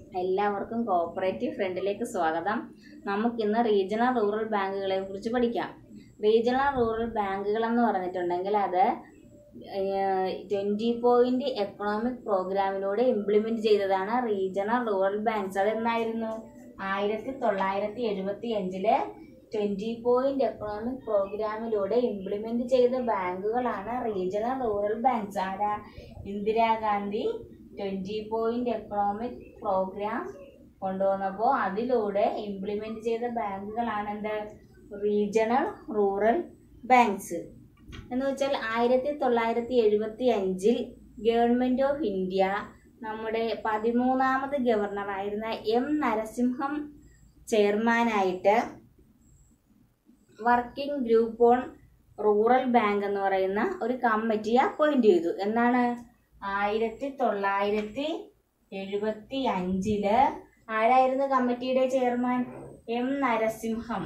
എല്ലാവർക്കും കോഓപ്പറേറ്റീവ് ഫ്രണ്ടിലേക്ക് സ്വാഗതം നമുക്കിന്ന് റീജിയണൽ റൂറൽ ബാങ്കുകളെ കുറിച്ച് പഠിക്കാം റീജിയണൽ റൂറൽ ബാങ്കുകൾ എന്ന് പറഞ്ഞിട്ടുണ്ടെങ്കിൽ അത് ട്വൻറ്റി പോയിന്റ് എക്കണോമിക് പ്രോഗ്രാമിലൂടെ ഇംപ്ലിമെന്റ് ചെയ്തതാണ് റീജിയണൽ റൂറൽ ബാങ്ക്സ് അതെന്നായിരുന്നു ആയിരത്തി തൊള്ളായിരത്തി എഴുപത്തി അഞ്ചില് ട്വൻറ്റി പോയിന്റ് എക്കണോമിക് പ്രോഗ്രാമിലൂടെ ഇംപ്ലിമെന്റ് ചെയ്ത ബാങ്കുകളാണ് റീജിയണൽ റൂറൽ ബാങ്ക്സ് ആരാ Indira Gandhi twenty point economic programme കൊണ്ടുവന്നപ്പോൾ അതിലൂടെ ഇംപ്ലിമെന്റ് ചെയ്ത ബാങ്കുകളാണ് എന്ത് റീജിയണൽ റൂറൽ ബാങ്ക്സ് എന്ന് വെച്ചാൽ ആയിരത്തി തൊള്ളായിരത്തി എഴുപത്തി അഞ്ചിൽ ഗവൺമെന്റ് ഓഫ് ഇന്ത്യ നമ്മുടെ പതിമൂന്നാമത് ഗവർണറായിരുന്ന എം നരസിംഹം ചെയർമാനായിട്ട് working group on rural bank എന്ന് പറയുന്ന ഒരു കമ്മിറ്റിയെ അപ്പോയിന്റ് ചെയ്തു എന്നാണ് ആയിരത്തി തൊള്ളായിരത്തി എഴുപത്തി അഞ്ചില് ആരായിരുന്നു കമ്മിറ്റിയുടെ chairman M Narasimham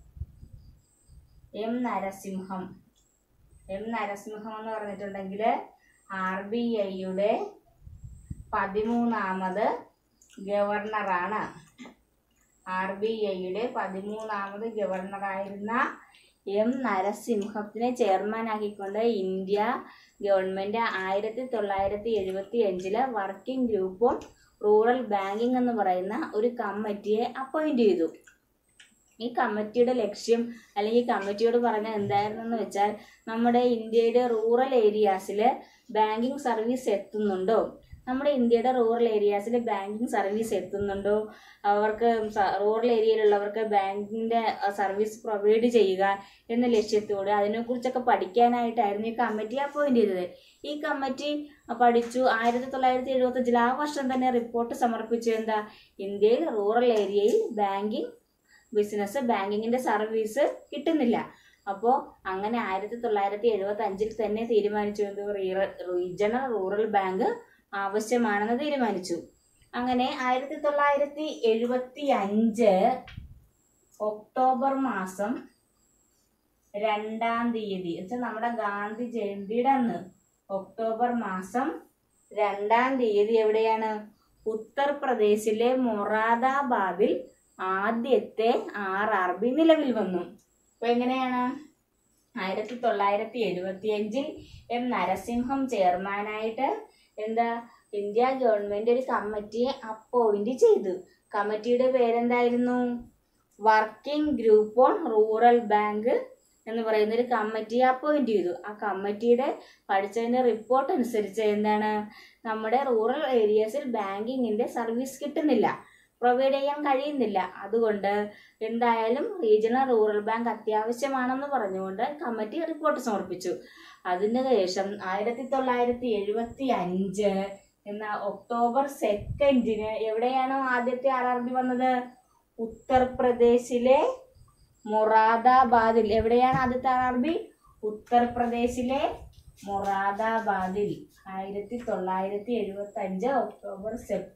M Narasimham M Narasimham എന്ന് പറഞ്ഞിട്ടുണ്ടെങ്കിൽ ആർ ബി ഐയുടെ പതിമൂന്നാമത് ഗവർണറാണ് ആർ ബി ഐയുടെ പതിമൂന്നാമത് ഗവർണറായിരുന്ന എം നരസിംഹത്തിനെ ചെയർമാനാക്കിക്കൊണ്ട് ഇന്ത്യ ഗവൺമെന്റ് ആയിരത്തി തൊള്ളായിരത്തി എഴുപത്തി അഞ്ചില് working group on rural banking എന്ന് പറയുന്ന ഒരു കമ്മിറ്റിയെ അപ്പോയിന്റ് ചെയ്തു ഈ കമ്മിറ്റിയുടെ ലക്ഷ്യം അല്ലെങ്കിൽ ഈ കമ്മിറ്റിയോട് പറഞ്ഞ എന്തായിരുന്നെന്ന് വെച്ചാൽ നമ്മുടെ ഇന്ത്യയുടെ റൂറൽ ഏരിയാസിൽ ബാങ്കിങ് സർവീസ് എത്തുന്നുണ്ടോ നമ്മുടെ ഇന്ത്യയുടെ റൂറൽ ഏരിയാസിൽ ബാങ്കിങ് സർവീസ് എത്തുന്നുണ്ടോ അവർക്ക് റൂറൽ ഏരിയയിലുള്ളവർക്ക് ബാങ്കിൻ്റെ സർവീസ് പ്രൊവൈഡ് ചെയ്യുക എന്ന ലക്ഷ്യത്തോടെ അതിനെക്കുറിച്ചൊക്കെ പഠിക്കാനായിട്ടായിരുന്നു ഈ കമ്മിറ്റി അപ്പോയിന്റ് ചെയ്തത് ഈ കമ്മിറ്റി പഠിച്ചു ആയിരത്തി തൊള്ളായിരത്തി എഴുപത്തഞ്ചിൽ ആ വർഷം തന്നെ റിപ്പോർട്ട് സമർപ്പിച്ചു എന്താ ഇന്ത്യയിൽ റൂറൽ ഏരിയയിൽ ബാങ്കിങ് ബിസിനസ് ബാങ്കിങ്ങിന്റെ സർവീസ് കിട്ടുന്നില്ല അപ്പോൾ അങ്ങനെ ആയിരത്തി തൊള്ളായിരത്തി എഴുപത്തി അഞ്ചിൽ തന്നെ തീരുമാനിച്ചു എന്ത് റീജിയണൽ റൂറൽ ബാങ്ക് ആവശ്യമാണെന്ന് തീരുമാനിച്ചു അങ്ങനെ ആയിരത്തി തൊള്ളായിരത്തി എഴുപത്തി അഞ്ച് ഒക്ടോബർ മാസം രണ്ടാം തീയതി വെച്ചാൽ നമ്മുടെ ഗാന്ധി ജയന്തിയുടെ അന്ന് ഒക്ടോബർ മാസം രണ്ടാം തീയതി എവിടെയാണ് ഉത്തർപ്രദേശിലെ മൊറാദാബാദിൽ ആദ്യത്തെ ആർ ആർ ബി നിലവിൽ വന്നു അപ്പൊ എങ്ങനെയാണ് ആയിരത്തി തൊള്ളായിരത്തി എഴുപത്തി അഞ്ചിൽ എം നരസിംഹം ചെയർമാനായിട്ട് എന്താ ഇന്ത്യ ഗവൺമെന്റ് ഒരു കമ്മിറ്റിയെ അപ്പോയിന്റ് ചെയ്തു കമ്മിറ്റിയുടെ പേരെന്തായിരുന്നു working group on rural bank എന്ന് പറയുന്ന ഒരു കമ്മിറ്റിയെ അപ്പോയിന്റ് ചെയ്തു ആ കമ്മിറ്റിയുടെ പഠിച്ചതിന്റെ റിപ്പോർട്ട് അനുസരിച്ച് എന്താണ് നമ്മുടെ റൂറൽ ഏരിയാസിൽ ബാങ്കിങ്ങിന്റെ സർവീസ് കിട്ടുന്നില്ല പ്രൊവൈഡ് ചെയ്യാൻ കഴിയുന്നില്ല അതുകൊണ്ട് എന്തായാലും റീജിയണൽ റൂറൽ ബാങ്ക് അത്യാവശ്യമാണെന്ന് പറഞ്ഞുകൊണ്ട് കമ്മിറ്റി റിപ്പോർട്ട് സമർപ്പിച്ചു അതിന് ശേഷം ആയിരത്തി തൊള്ളായിരത്തി എഴുപത്തി അഞ്ച് എന്ന ഒക്ടോബർ സെക്കൻഡിന് എവിടെയാണോ ആദ്യത്തെ ആർ ആർ ബി വന്നത് ഉത്തർപ്രദേശിലെ മൊറാദാബാദിൽ എവിടെയാണ് ആദ്യത്തെ ആർ ആർ ബി ഉത്തർപ്രദേശിലെ മൊറാദാബാദിൽ ആയിരത്തി തൊള്ളായിരത്തി എഴുപത്തി അഞ്ച് ഒക്ടോബർ സെപ്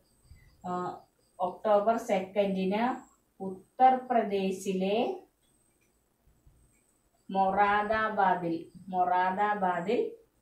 ഒക്ടോബർ സെക്കൻഡിന് ഉത്തർപ്രദേശിലെ മൊറാദാബാദിൽ മൊറാദാബാദിൽ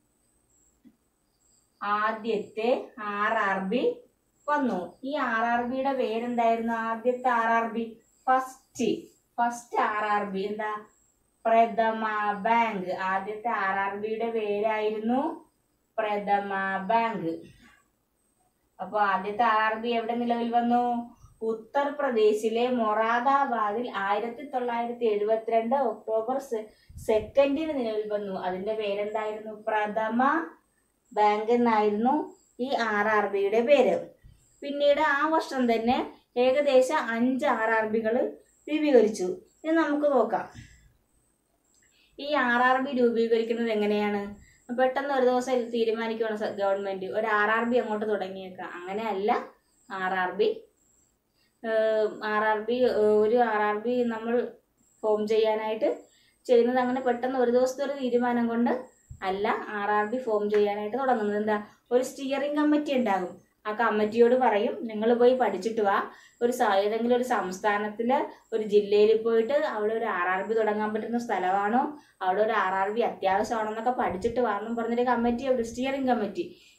ആദ്യത്തെ ആർ ആർ ബി വന്നു ഈ ആർ ആർ ബിയുടെ പേരെന്തായിരുന്നു ആദ്യത്തെ R R B first first R R B എന്താ പ്രഥമ ബാങ്ക് ആദ്യത്തെ ആർ ആർ ബിയുടെ പേരായിരുന്നു പ്രഥമ ബാങ്ക് അപ്പൊ ആദ്യത്തെ ആർ ആർ ബി എവിടെ നിലവിൽ വന്നു ഉത്തർപ്രദേശിലെ മൊറാദാബാദിൽ ആയിരത്തി തൊള്ളായിരത്തി എഴുപത്തിരണ്ട് ഒക്ടോബർ സെക്കൻഡിന് നിലവിൽ വന്നു അതിന്റെ പേരെന്തായിരുന്നു പ്രഥമ ബാങ്ക് എന്നായിരുന്നു ഈ ആർ ആർ ബിയുടെ പേര് പിന്നീട് ആ വർഷം തന്നെ ഏകദേശം അഞ്ച് ആർ ആർ ബികൾ രൂപീകരിച്ചു ഇത് നമുക്ക് നോക്കാം ഈ ആർ ആർ ബി രൂപീകരിക്കുന്നത് എങ്ങനെയാണ് പെട്ടെന്ന് ഒരു ദിവസം തീരുമാനിക്കുകയാണ് ഗവൺമെന്റ് ഒരു ആർ ആർ ബി അങ്ങോട്ട് തുടങ്ങിയേക്കാം അങ്ങനെയല്ല R R B R R B ഒരു ആർ ആർ ബി നമ്മൾ ഫോം ചെയ്യാനായിട്ട് ചെയ്യുന്നത് അങ്ങനെ പെട്ടെന്ന് ഒരു ദിവസത്തെ ഒരു തീരുമാനം കൊണ്ട് അല്ല ആർ ആർ ബി ഫോം ചെയ്യാനായിട്ട് തുടങ്ങുന്നത് എന്താ ഒരു സ്റ്റിയറിംഗ് കമ്മിറ്റി ഉണ്ടാകും ആ കമ്മിറ്റിയോട് പറയും നിങ്ങൾ പോയി പഠിച്ചിട്ട് വാ ഒരു ഏതെങ്കിലും ഒരു സംസ്ഥാനത്തിൽ ഒരു ജില്ലയിൽ പോയിട്ട് അവിടെ ഒരു ആർ ആർ ബി തുടങ്ങാൻ പറ്റുന്ന സ്ഥലമാണോ അവിടെ ഒരു ആർ ആർ ബി അത്യാവശ്യമാണെന്നൊക്കെ പഠിച്ചിട്ട് വാന്നും പറഞ്ഞൊരു കമ്മിറ്റി ഒരു സ്റ്റിയറിംഗ് കമ്മിറ്റി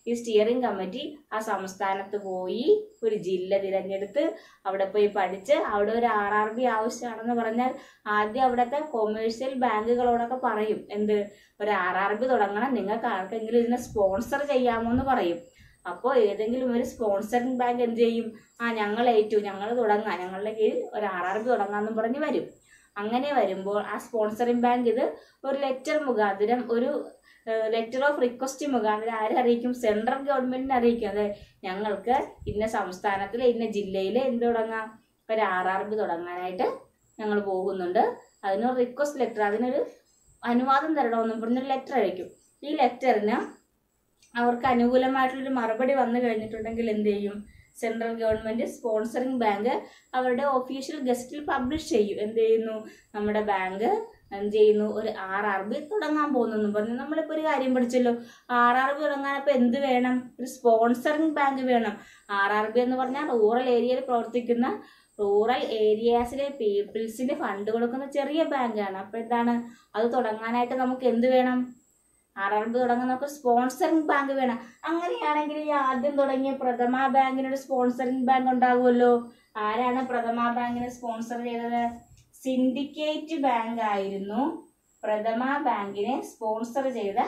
ഈ സ്റ്റിയറിംഗ് കമ്മിറ്റി ആ സംസ്ഥാനത്ത് പോയി ഒരു ജില്ല തിരഞ്ഞെടുത്ത് അവിടെ പോയി പഠിച്ച് അവിടെ ഒരു ആർ ആർ ബി ആവശ്യമാണെന്ന് പറഞ്ഞാൽ ആദ്യം അവിടുത്തെ കൊമേഴ്ഷ്യൽ ബാങ്കുകളോടൊക്കെ പറയും എന്ത് ഒരു ആർ ആർ ബി തുടങ്ങണം നിങ്ങൾക്ക് ആർക്കെങ്കിലും ഇതിനെ സ്പോൺസർ ചെയ്യാമോ എന്ന് പറയും അപ്പോൾ ഏതെങ്കിലും ഒരു സ്പോൺസറിങ് ബാങ്ക് എന്ത് ചെയ്യും ആ ഞങ്ങൾ ഏറ്റു ഞങ്ങൾ തുടങ്ങാം ഞങ്ങളുടെ കീഴിൽ ഒരു ആർ ആർ ബി തുടങ്ങാമെന്നും പറഞ്ഞ് വരും അങ്ങനെ വരുമ്പോൾ ആ സ്പോൺസറിങ് ബാങ്ക് ഇത് ഒരു ലെറ്റർ മുഖാന്തരം ഒരു ലെറ്റർ ഓഫ് റിക്വസ്റ്റ് മുഖാന്തരം ആരെ അറിയിക്കും സെൻട്രൽ ഗവൺമെന്റിനെ അറിയിക്കും അതെ ഞങ്ങൾക്ക് ഇന്ന സംസ്ഥാനത്തിലെ ഇന്ന ജില്ലയിൽ എന്ത് തുടങ്ങാം ഒരു ആർ ആർ ബി തുടങ്ങാനായിട്ട് ഞങ്ങൾ പോകുന്നുണ്ട് അതിനൊരു റിക്വസ്റ്റ് ലെറ്റർ അതിനൊരു അനുവാദം തരണമെന്നും പറഞ്ഞൊരു ലെറ്റർ അയക്കും ഈ ലെറ്ററിന് അവർക്ക് അനുകൂലമായിട്ടുള്ളൊരു മറുപടി വന്നു കഴിഞ്ഞിട്ടുണ്ടെങ്കിൽ എന്ത് ചെയ്യും സെൻട്രൽ ഗവൺമെന്റ് സ്പോൺസറിങ് ബാങ്ക് അവരുടെ ഒഫീഷ്യൽ ഗസ്റ്റിൽ പബ്ലിഷ് ചെയ്യും എന്ത് ചെയ്യുന്നു നമ്മുടെ ബാങ്ക് എന്ത് ചെയ്യുന്നു ഒരു ആർ ആർ ബി തുടങ്ങാൻ പോകുന്നു പറഞ്ഞു നമ്മളിപ്പോൾ ഒരു കാര്യം പഠിച്ചല്ലോ ആർ ആർ ബി തുടങ്ങാൻ അപ്പോൾ എന്ത് വേണം ഒരു സ്പോൺസറിങ് ബാങ്ക് വേണം ആർ ആർ ബി എന്ന് പറഞ്ഞാൽ റൂറൽ ഏരിയയിൽ പ്രവർത്തിക്കുന്ന റൂറൽ ഏരിയാസിലെ പീപ്പിൾസിന് ഫണ്ട് കൊടുക്കുന്ന ചെറിയ ബാങ്കാണ് അപ്പോൾ എന്താണ് അത് തുടങ്ങാനായിട്ട് നമുക്ക് എന്ത് വേണം ആർ ആർ ബി തുടങ്ങാൻ നമുക്ക് സ്പോൺസറിങ് ബാങ്ക് വേണം അങ്ങനെയാണെങ്കിൽ ഈ ആദ്യം തുടങ്ങിയ പ്രഥമ ബാങ്കിനൊരു സ്പോൺസറിങ് ബാങ്ക് ഉണ്ടാകുമല്ലോ ആരാണ് പ്രഥമ ബാങ്കിനെ സ്പോൺസർ ചെയ്തത് സിൻഡിക്കേറ്റ് ബാങ്ക് ആയിരുന്നു പ്രഥമ ബാങ്കിനെ സ്പോൺസർ ചെയ്ത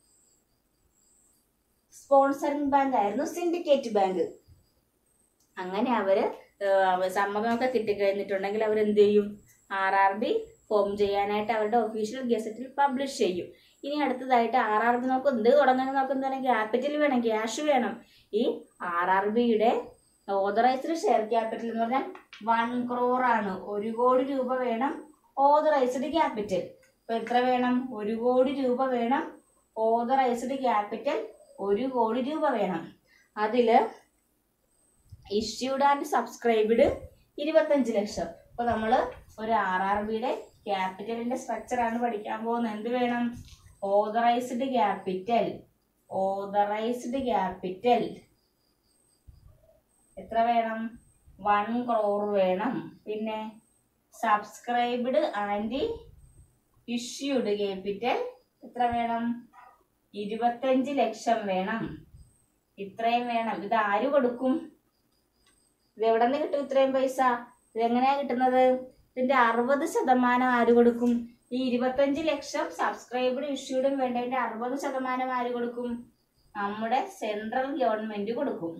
സ്പോൺസറിങ് ബാങ്ക് ആയിരുന്നു സിൻഡിക്കേറ്റ് ബാങ്ക് അങ്ങനെ അവര് ഏഹ് സമ്മതമൊക്കെ കിട്ടിക്കഴിഞ്ഞിട്ടുണ്ടെങ്കിൽ അവർ എന്ത് ചെയ്യും ആർ ആർ ബി ഫോം ചെയ്യാനായിട്ട് അവരുടെ ഒഫീഷ്യൽ ഗസറ്റിൽ പബ്ലിഷ് ചെയ്യും ഇനി അടുത്തതായിട്ട് ആർ ആർ ബി നമുക്ക് എന്ത് തുടങ്ങാൻ നോക്കുന്നതാണ് ക്യാപിറ്റൽ വേണം ക്യാഷ് വേണം ഈ ആർ ആർ ബിയുടെ ഓതറൈസ്ഡ് ഷെയർ ക്യാപിറ്റൽ എന്ന് പറഞ്ഞാൽ വൺ ക്രോർ ആണ് ഒരു കോടി രൂപ വേണം ഓതറൈസ്ഡ് ക്യാപിറ്റൽ ഇപ്പൊ എത്ര വേണം ഒരു കോടി രൂപ വേണം ഓതറൈസ്ഡ് ക്യാപിറ്റൽ ഒരു കോടി രൂപ വേണം അതില് ഇഷ്യൂഡ് ആൻഡ് സബ്സ്ക്രൈബ്ഡ് ഇരുപത്തഞ്ച് ലക്ഷം ഇപ്പൊ നമ്മള് ഒരു ആർ ആർ ബിയുടെ ക്യാപിറ്റലിന്റെ സ്ട്രക്ചർ ആണ് പഠിക്കാൻ പോകുന്നത് എന്ത് വേണം ഓതറൈസ്ഡ് ക്യാപിറ്റൽ ഓതറൈസ്ഡ് ക്യാപിറ്റൽ എത്ര വേണം വൺ ക്രോർ വേണം പിന്നെ സബ്സ്ക്രൈബ്ഡ് ആൻഡ് ഇഷ്യൂഡ് ക്യാപിറ്റൽ എത്ര വേണം ഇരുപത്തഞ്ച് ലക്ഷം വേണം ഇത്രയും വേണം ഇത് ആര് കൊടുക്കും ഇത് എവിടെ നിന്ന് കിട്ടും ഇത്രയും പൈസ ഇതെങ്ങനെയാ കിട്ടുന്നത് ഇതിന്റെ അറുപത് ശതമാനം ആര് കൊടുക്കും ഈ ഇരുപത്തഞ്ച് ലക്ഷം സബ്സ്ക്രൈബഡ് ഇഷ്യൂഡും വേണ്ടതിന്റെ അറുപത് ശതമാനം ആര് കൊടുക്കും നമ്മുടെ സെൻട്രൽ ഗവൺമെന്റ് കൊടുക്കും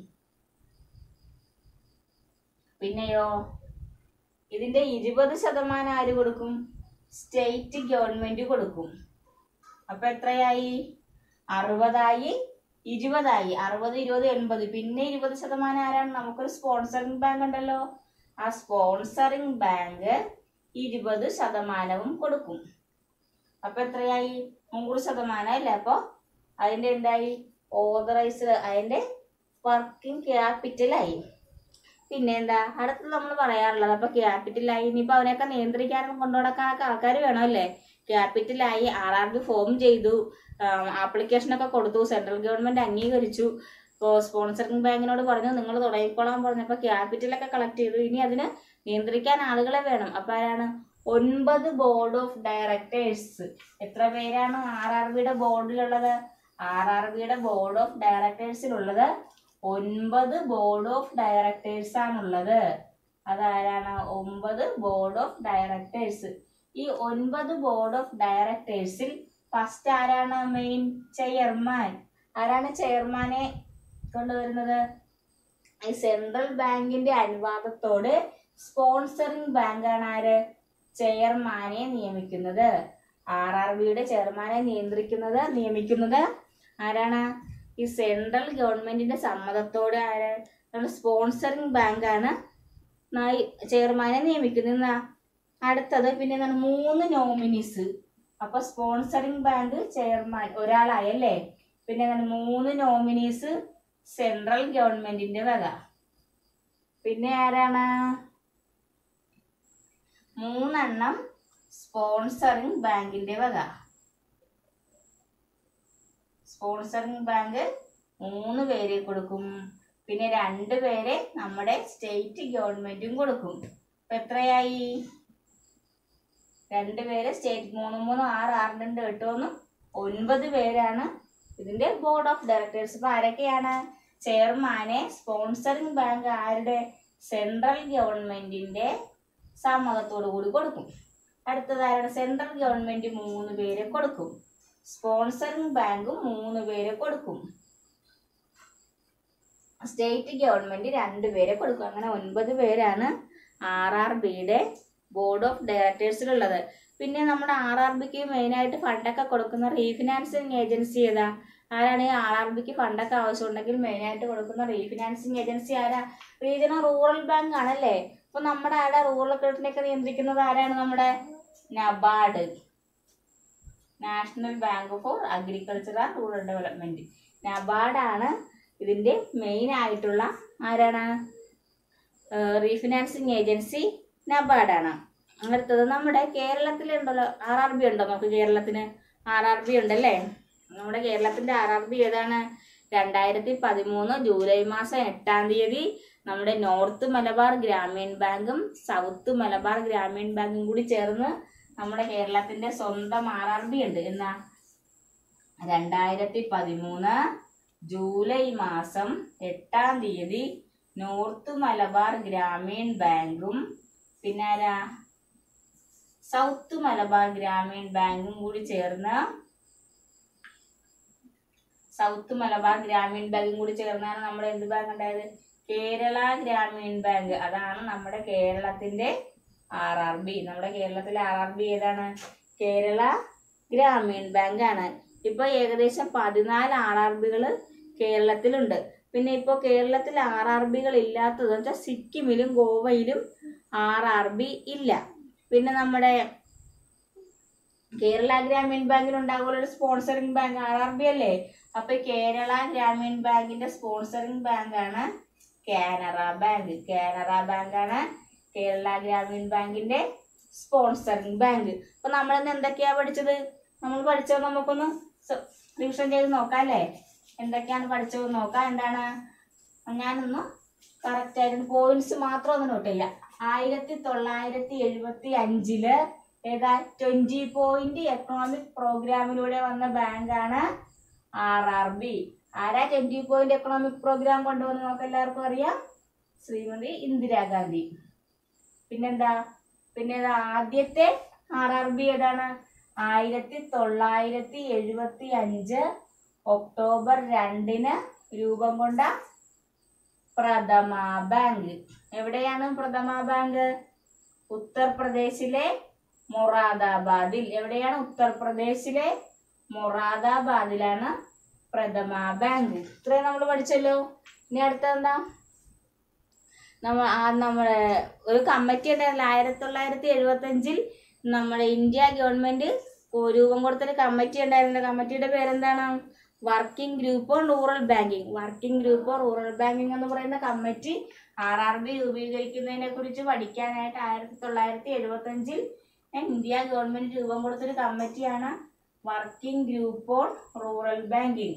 പിന്നെയോ ഇതിന്റെ ഇരുപത് ശതമാനം ആര് കൊടുക്കും സ്റ്റേറ്റ് ഗവൺമെന്റ് കൊടുക്കും അപ്പൊ എത്രയായി അറുപതായി ഇരുപതായി അറുപത് ഇരുപത് എൺപത് പിന്നെ ഇരുപത് ശതമാനം ആരാണ് നമുക്കൊരു സ്പോൺസറിങ് ബാങ്ക് ഉണ്ടല്ലോ ആ സ്പോൺസറിങ് ബാങ്ക് ഇരുപത് ശതമാനവും കൊടുക്കും അപ്പൊ എത്രയായി നൂറ് ശതമാനം അല്ലേ അപ്പൊ അതിന്റെ എന്തായി ഓതറൈസ്ഡ് അതിന്റെ വർക്കിംഗ് ക്യാപിറ്റലായി പിന്നെ എന്താ അടുത്തത് നമ്മൾ പറയാറുള്ളത് അപ്പൊ ക്യാപിറ്റലായി ഇനിയിപ്പോ അവനെയൊക്കെ നിയന്ത്രിക്കാനും കൊണ്ടുനടക്കാനൊക്കെ ആൾക്കാർ വേണമല്ലേ ക്യാപിറ്റലായി ആർ ആർ ബി ഫോം ചെയ്തു ആപ്ലിക്കേഷനൊക്കെ കൊടുത്തു സെൻട്രൽ ഗവൺമെന്റ് അംഗീകരിച്ചു ഇപ്പോൾ സ്പോൺസറിംഗ് ബാങ്കിനോട് പറഞ്ഞു നിങ്ങൾ തുടങ്ങിക്കോളാൻ പറഞ്ഞപ്പോൾ ക്യാപിറ്റലൊക്കെ കളക്ട് ചെയ്തു ഇനി അതിന് നിയന്ത്രിക്കാൻ ആളുകളെ വേണം അപ്പൊ ആരാണ് ഒൻപത് ബോർഡ് ഓഫ് ഡയറക്ടേഴ്സ് എത്ര പേരാണ് ആർ ആർ ബിയുടെ ബോർഡിലുള്ളത് ആർ ആർ ബിയുടെ ബോർഡ് ഓഫ് ഡയറക്ടേഴ്സിലുള്ളത് ഒൻപത് ബോർഡ് ഓഫ് ഡയറക്ടേഴ്സ് ആണുള്ളത് അതാരാണ് ഒമ്പത് ബോർഡ് ഓഫ് ഡയറക്ടേഴ്സ് ഈ ഒൻപത് ബോർഡ് ഓഫ് ഡയറക്ടേഴ്സിൽ ഫസ്റ്റ് ആരാണ് മെയിൻ ചെയർമാൻ ആരാണ് ചെയർമാനെ കൊണ്ടുവരുന്നത് ഈ സെൻട്രൽ ബാങ്കിന്റെ അനുവാദത്തോട് സ്പോൺസറിംഗ് ബാങ്കാണ് ആര് ചെയർമാനെ നിയമിക്കുന്നത് ആർ ആർ ബിയുടെ ചെയർമാനെ നിയന്ത്രിക്കുന്നത് നിയമിക്കുന്നത് ആരാണ് ഈ സെൻട്രൽ ഗവൺമെന്റിന്റെ സമ്മതത്തോടെ ആര് സ്പോൺസറിംഗ് ബാങ്കാണ് നായി- ചെയർമാനെ നിയമിക്കുന്നത് എന്നാ അടുത്തത് പിന്നെ എന്താണ് മൂന്ന് നോമിനീസ് അപ്പൊ സ്പോൺസറിംഗ് ബാങ്ക് ചെയർമാൻ ഒരാളായല്ലേ പിന്നെ എന്താണ് മൂന്ന് നോമിനീസ് സെൻട്രൽ ഗവൺമെന്റിന്റെ വക പിന്നെ ആരാണ് മൂന്നെണ്ണം സ്പോൺസറിംഗ് ബാങ്കിന്റെ വക സ്പോൺസറിംഗ് ബാങ്ക് മൂന്ന് പേരെ കൊടുക്കും പിന്നെ രണ്ട് പേരെ നമ്മുടെ സ്റ്റേറ്റ് ഗവൺമെന്റും കൊടുക്കും ഇപ്പൊ എത്രയായി രണ്ട് പേര് സ്റ്റേറ്റ് മൂന്ന് മൂന്ന് ആറ് ആറ് രണ്ട് എട്ട് ഒന്ന് ഒൻപത് പേരാണ് ഇതിന്റെ ബോർഡ് ഓഫ് ഡയറക്ടേഴ്സ് ഇപ്പൊ ആരൊക്കെയാണ് ചെയർമാനെ സ്പോൺസറിംഗ് ബാങ്ക് ആരുടെ സെൻട്രൽ ഗവൺമെന്റിന്റെ സമ്മതത്തോടു കൂടി കൊടുക്കും അടുത്തതാരുടെ സെൻട്രൽ ഗവൺമെന്റ് മൂന്ന് പേരെ കൊടുക്കും സ്പോൺസറിംഗ് ബാങ്കും മൂന്ന് പേരെ കൊടുക്കും സ്റ്റേറ്റ് ഗവൺമെന്റ് രണ്ട് പേരെ കൊടുക്കും അങ്ങനെ ഒൻപത് പേരാണ് ആർ ആർ ബിയുടെ ബോർഡ് ഓഫ് ഡയറക്ടേഴ്സിലുള്ളത് പിന്നെ നമ്മുടെ ആർ ആർ ബിക്ക് മെയിനായിട്ട് ഫണ്ടൊക്കെ കൊടുക്കുന്ന റീഫിനാൻസിങ് ഏജൻസി ഏതാ ആരാണ് ഈ ആർ ആർ ബിക്ക് ഫണ്ടൊക്കെ ആവശ്യമുണ്ടെങ്കിൽ മെയിനായിട്ട് കൊടുക്കുന്ന റീഫിനാൻസിങ് ഏജൻസി ആരാ റീജിയണൽ റൂറൽ ബാങ്ക് ആണല്ലേ അപ്പൊ നമ്മുടെ ആടെ റൂറൽ ക്രെഡിറ്റിനെയൊക്കെ നിയന്ത്രിക്കുന്നത് ആരാണ് നമ്മുടെ NABARD national bank for agriculture and rural development നബാർഡാണ് ഇതിന്റെ മെയിൻ ആയിട്ടുള്ള ആരാണ് റീഫിനാൻസിങ് ഏജൻസി നബാർഡാണ് അടുത്തത് നമ്മുടെ കേരളത്തിലുണ്ടല്ലോ ആർ ആർ ബി ഉണ്ടോ നമുക്ക് കേരളത്തിന് ആർ ആർ ബി ഉണ്ടല്ലേ നമ്മുടെ കേരളത്തിന്റെ ആർ ആർ ബി ഏതാണ് രണ്ടായിരത്തി പതിമൂന്ന് ജൂലൈ മാസം എട്ടാം തീയതി നമ്മുടെ നോർത്ത് മലബാർ ഗ്രാമീൺ ബാങ്കും സൗത്ത് മലബാർ ഗ്രാമീൺ ബാങ്കും കൂടി ചേർന്ന് നമ്മുടെ കേരളത്തിന്റെ സ്വന്തം ആർ ആർ ബി ഉണ്ട് എന്നാ രണ്ടായിരത്തി പതിമൂന്ന് ജൂലൈ മാസം എട്ടാം തീയതി നോർത്ത് മലബാർ ഗ്രാമീൺ ബാങ്കും പിന്നെ ആരാ സൗത്ത് മലബാർ ഗ്രാമീൺ ബാങ്കും കൂടി ചേർന്ന് സൗത്ത് മലബാർ ഗ്രാമീൺ ബാങ്കും കൂടി ചേർന്നാണ് നമ്മുടെ എന്ത് ബാങ്ക് ഉണ്ടായത് കേരള ഗ്രാമീൺ ബാങ്ക് അതാണ് നമ്മുടെ കേരളത്തിന്റെ ആർ ആർ ബി നമ്മുടെ കേരളത്തിലെ ആർ ആർ ബി ഏതാണ് കേരള ഗ്രാമീൺ ബാങ്ക് ആണ് ഇപ്പൊ ഏകദേശം പതിനാല് ആർ ആർ ബികൾ കേരളത്തിലുണ്ട് പിന്നെ ഇപ്പോൾ കേരളത്തിൽ ആർ ആർ ബികൾ ഇല്ലാത്തത് വെച്ചാൽ സിക്കിമിലും ഗോവയിലും ആർ ആർ ബി ഇല്ല പിന്നെ നമ്മുടെ കേരള ഗ്രാമീൺ ബാങ്കിൽ ഉണ്ടാകുള്ള ഒരു sponsoring bank R R B അല്ലേ അപ്പൊ ഈ കേരള ഗ്രാമീൺ ബാങ്കിന്റെ സ്പോൺസറിംഗ് ബാങ്കാണ് കാനറ ബാങ്ക് കാനറ ബാങ്കാണ് കേരള ഗ്രാമീൺ ബാങ്കിന്റെ സ്പോൺസറിംഗ് ബാങ്ക് അപ്പൊ നമ്മൾ ഇന്ന് എന്തൊക്കെയാ പഠിച്ചത് നമ്മൾ പഠിച്ചത് നമുക്കൊന്ന് റിവിഷൻ ചെയ്ത് നോക്കാം അല്ലേ എന്തൊക്കെയാണ് പഠിച്ചത് നോക്കാം എന്താണ് ഞാനൊന്ന് കറക്റ്റ് ആയിട്ട് പോയിന്റ്സ് മാത്രം ഒന്ന് നോട്ട് ചെയ്യാം ആയിരത്തി തൊള്ളായിരത്തി എഴുപത്തി അഞ്ചില് ഏതാ ട്വന്റി പോയിന്റ് എക്കണോമിക് പ്രോഗ്രാമിലൂടെ വന്ന ബാങ്കാണ് ആർ ആർ ബി ആരാ ട്വന്റി പോയിന്റ് എക്കണോമിക് പ്രോഗ്രാം കൊണ്ടുവന്ന് നമുക്ക് എല്ലാവർക്കും അറിയാം ശ്രീമതി ഇന്ദിരാഗാന്ധി പിന്നെന്താ പിന്നെ ഏതാ ആദ്യത്തെ ആർ ആർ ബി ഏതാണ് ആയിരത്തി തൊള്ളായിരത്തി എഴുപത്തി അഞ്ച് ഒക്ടോബർ രണ്ടിന് രൂപം കൊണ്ട പ്രഥമ ബാങ്ക് എവിടെയാണ് പ്രഥമ ബാങ്ക് ഉത്തർപ്രദേശിലെ മൊറാദാബാദിൽ എവിടെയാണ് ഉത്തർപ്രദേശിലെ മൊറാദാബാദിലാണ് പ്രഥമ ബാങ്ക് ഇത്രയും നമ്മൾ പഠിച്ചല്ലോ ഇനി അടുത്ത എന്താ നമ്മ ആ നമ്മുടെ ഒരു കമ്മിറ്റി ഉണ്ടായിരുന്നില്ല ആയിരത്തി തൊള്ളായിരത്തി എഴുപത്തി അഞ്ചിൽ നമ്മുടെ ഇന്ത്യ ഗവൺമെന്റ് രൂപം കൊടുത്തൊരു കമ്മിറ്റി ഉണ്ടായിരുന്നില്ല കമ്മിറ്റിയുടെ പേരെന്താണ് working group on rural banking working group on rural banking എന്ന് പറയുന്ന കമ്മിറ്റി ആർ ആർ ബി രൂപീകരിക്കുന്നതിനെ കുറിച്ച് പഠിക്കാനായിട്ട് ആയിരത്തി തൊള്ളായിരത്തി എഴുപത്തി അഞ്ചിൽ ഇന്ത്യ ഗവൺമെന്റ് രൂപം കൊടുത്തൊരു കമ്മിറ്റിയാണ് working group on rural banking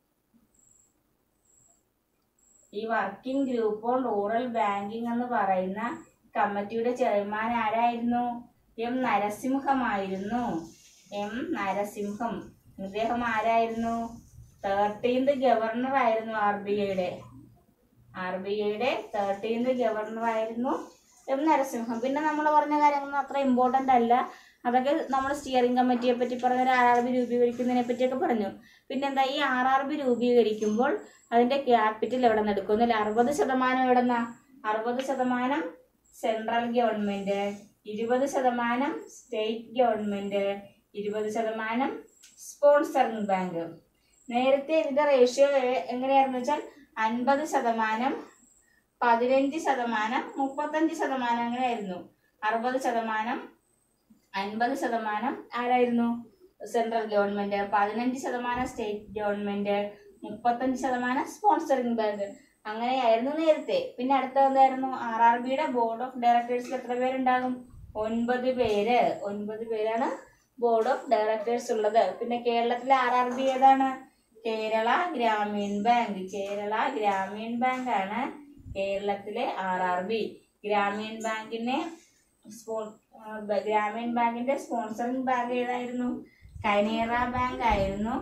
ഈ working group on rural banking എന്ന് പറയുന്ന കമ്മിറ്റിയുടെ ചെയർമാൻ ആരായിരുന്നു എം നരസിംഹമായിരുന്നു എം നരസിംഹം ഇദ്ദേഹം ആരായിരുന്നു തേർട്ടീൻത് ഗവർണർ ആയിരുന്നു ആർ ബി ഐയുടെ ആർ ബി ഐയുടെ തേർട്ടീൻത് ഗവർണർ ആയിരുന്നു എം നരസിംഹം പിന്നെ നമ്മൾ പറഞ്ഞ കാര്യങ്ങളൊന്നും അത്ര ഇമ്പോർട്ടൻ്റ് അല്ല അതൊക്കെ നമ്മൾ സ്റ്റിയറിംഗ് കമ്മിറ്റിയെ പറ്റി പറഞ്ഞ ആർ ആർ ബി രൂപീകരിക്കുന്നതിനെ പറ്റിയൊക്കെ പറഞ്ഞു പിന്നെന്താ ഈ ആർ ആർ ബി രൂപീകരിക്കുമ്പോൾ അതിന്റെ ക്യാപിറ്റൽ എവിടെ നിന്ന് എടുക്കുന്നില്ല അറുപത് ശതമാനം എവിടെ നിന്നാ അറുപത് ശതമാനം സെൻട്രൽ ഗവൺമെന്റ് ഇരുപത് ശതമാനം സ്റ്റേറ്റ് ഗവൺമെന്റ് ഇരുപത് ശതമാനം സ്പോൺസറിംഗ് ബാങ്ക് നേരത്തെ ഇതിന്റെ റേഷ്യോ എങ്ങനെയായിരുന്നു വെച്ചാൽ അൻപത് ശതമാനം പതിനഞ്ച് ശതമാനം മുപ്പത്തഞ്ച് ശതമാനം അങ്ങനെയായിരുന്നു അറുപത് ശതമാനം അൻപത് ശതമാനം ആരായിരുന്നു സെൻട്രൽ ഗവൺമെന്റ് പതിനഞ്ച് ശതമാനം സ്റ്റേറ്റ് ഗവൺമെന്റ് മുപ്പത്തഞ്ച് ശതമാനം സ്പോൺസറിംഗ് ബാങ്ക് അങ്ങനെയായിരുന്നു നേരത്തെ പിന്നെ അടുത്ത എന്തായിരുന്നു ആർ ആർ ബിയുടെ ബോർഡ് ഓഫ് ഡയറക്ടേഴ്സിൽ എത്ര പേരുണ്ടാകും ഒൻപത് പേര് ഒൻപത് പേരാണ് ബോർഡ് ഓഫ് ഡയറക്ടേഴ്സ് ഉള്ളത് പിന്നെ കേരളത്തിലെ ആർ ആർ ബി ഏതാണ് കേരള ഗ്രാമീൺ ബാങ്ക് കേരള ഗ്രാമീൺ ബാങ്ക് ആണ് കേരളത്തിലെ ആർ ആർ ബി ഗ്രാമീൺ ബാങ്കിനെ സ്പോ ആ, ബ- ഗ്രാമീൺ ബാങ്കിന്റെ സ്പോൺസറിംഗ് ബാങ്ക് ഏതായിരുന്നു കനേറ ബാങ്ക് ആയിരുന്നു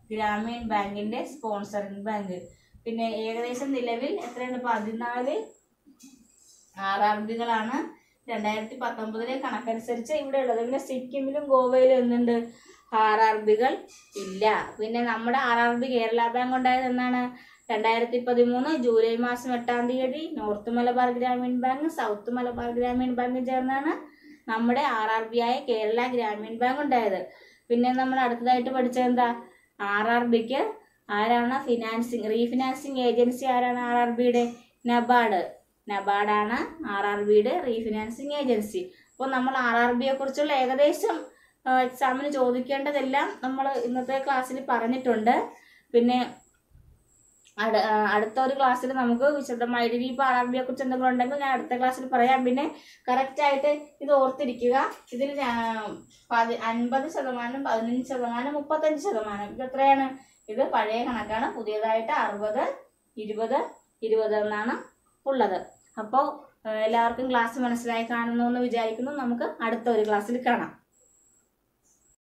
ഗ്രാമീൺ ബാങ്കിന്റെ സ്പോൺസറിംഗ് ബാങ്ക് പിന്നെ ഏകദേശം നിലവിൽ എത്രയാണ് പതിനാല് ആർ ആർ ബികളാണ് രണ്ടായിരത്തി പത്തൊമ്പതിലെ കണക്കനുസരിച്ച് ഇവിടെ ഉള്ളത് പിന്നെ സിക്കിമിലും ഗോവയിലും എന്തുണ്ട് ആർ ആർ ബികൾ ഇല്ല പിന്നെ നമ്മുടെ R R B Kerala bank ഉണ്ടായത് എന്നാണ് രണ്ടായിരത്തി പതിമൂന്ന് ജൂലൈ മാസം എട്ടാം തീയതി north Malabar Gramin bank south Malabar Gramin bank ചേർന്നാണ് നമ്മുടെ ആർ ആർ ബി ആയ കേരള ഗ്രാമീൺ ബാങ്ക് ഉണ്ടായത് പിന്നെ നമ്മൾ അടുത്തതായിട്ട് പഠിച്ചത് എന്താ ആർ ആർ ബിക്ക് ആരാണ് ഫിനാൻസിങ് റീഫിനാൻസിങ് ഏജൻസി ആരാണ് ആർ ആർ ബിയുടെ നബാർഡ് നബാർഡാണ് ആർ ആർ ബിയുടെ റീഫിനാൻസിങ് ഏജൻസി അപ്പോൾ നമ്മൾ ആർ ആർ ബിയെ കുറിച്ചുള്ള ഏകദേശം എക്സാമിന് ചോദിക്കേണ്ടതെല്ലാം നമ്മൾ ഇന്നത്തെ ക്ലാസ്സിൽ പറഞ്ഞിട്ടുണ്ട് പിന്നെ അട- ആ, അടുത്ത ഒരു ക്ലാസ്സിൽ നമുക്ക് വിശദമായിട്ട് ഇനിയിപ്പോൾ ആർ ആർ ബിയെ കുറിച്ച് എന്തെങ്കിലും ഉണ്ടെങ്കിൽ ഞാൻ അടുത്ത ക്ലാസ്സിൽ പറയാം പിന്നെ കറക്റ്റ് ആയിട്ട് ഇത് ഓർത്തിരിക്കുക ഇതിൽ ഞാ- പതി അൻപത് ശതമാനം പതിനഞ്ച് ശതമാനം മുപ്പത്തഞ്ച് ശതമാനം ഇത് എത്രയാണ് ഇത് പഴയ കണക്കാണ് പുതിയതായിട്ട് അറുപത് ഇരുപത് ഇരുപത് എന്നാണ് ഉള്ളത് അപ്പോൾ എല്ലാവർക്കും ക്ലാസ് മനസ്സിലായി കാണുന്നു എന്ന് വിചാരിക്കുന്നു നമുക്ക് അടുത്ത ഒരു ക്ലാസ്സിൽ കാണാം